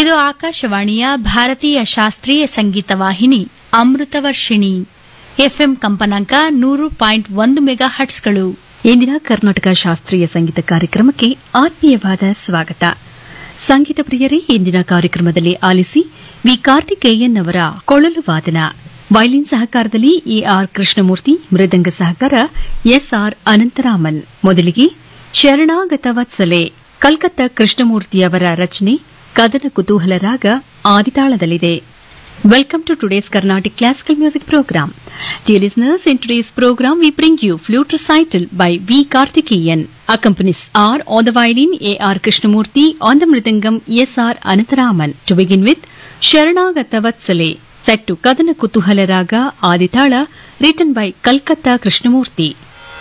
ಇದು ಆಕಾಶವಾಣಿಯ ಭಾರತೀಯ ಶಾಸ್ತ್ರೀಯ ಸಂಗೀತ ವಾಹಿನಿ ಅಮೃತವರ್ಷಿಣಿ ಎಫ್ಎಂ ಕಂಪನಾಂಕ ನೂರು ಪಾಯಿಂಟ್ ಒಂದು ಮೆಗಾ ಹಟ್ಸ್ಗಳು ಇಂದಿನ ಕರ್ನಾಟಕ ಶಾಸ್ತ್ರೀಯ ಸಂಗೀತ ಕಾರ್ಯಕ್ರಮಕ್ಕೆ ಆತ್ಮೀಯವಾದ ಸ್ವಾಗತ ಸಂಗೀತ ಪ್ರಿಯರೇ ಇಂದಿನ ಕಾರ್ಯಕ್ರಮದಲ್ಲಿ ಆಲಿಸಿ ವಿ ಕಾರ್ತಿಕೇಯನ್ ಅವರ ಕೊಳಲು ವಾದನ ವೈಲಿನ್ ಸಹಕಾರದಲ್ಲಿ ಎಆರ್ ಕೃಷ್ಣಮೂರ್ತಿ ಮೃದಂಗ ಸಹಕಾರ ಎಸ್ಆರ್ ಅನಂತರಾಮನ್ ಮೊದಲಿಗೆ ಶರಣಾಗತ ವತ್ಸಲೆ ಕಲ್ಕತ್ತಾ ಕೃಷ್ಣಮೂರ್ತಿಯವರ ರಚನೆ ಕದನ ಕುತೂಹಲ ರಾಗ ಆದಿತಾಳದಲ್ಲಿದೆ Welcome to today's Carnatic Classical Music Program. Dear listeners, in today's program we bring you Flute Recital by V. Karthikeyan. Accompanies are on the violin A.R. Krishnamurti, on the mridangam S.R. Anantaraman. To begin with, Sharanagata Vatsale, set to Kadana Kutuhala Raga Aditala, written by Kalkata Krishnamurti.